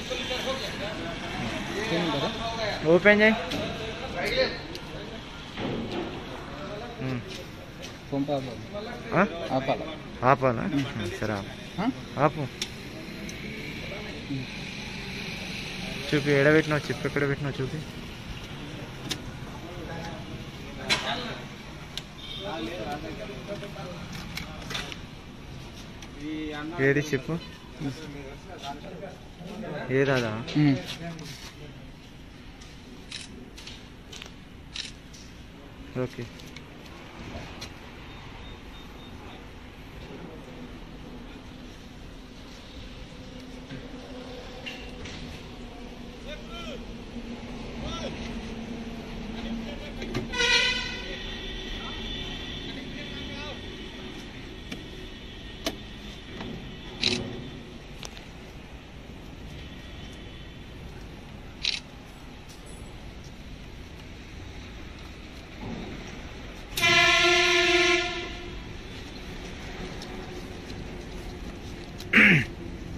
Open చేయి ఉమ్. పంప ఆ? ఆపాల ఆపాలా ఉమ్, సరే ఆపు ఆపు చూపి ఎడ పెట్టినావు చెప్పు ఎక్కడ పెట్టినావు చూపి ఏది చెప్పు ఏదాదా ఓకే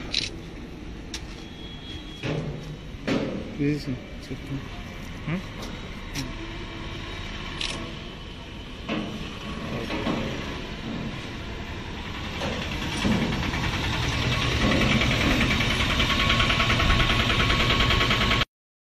చెప్పు ఉమ్?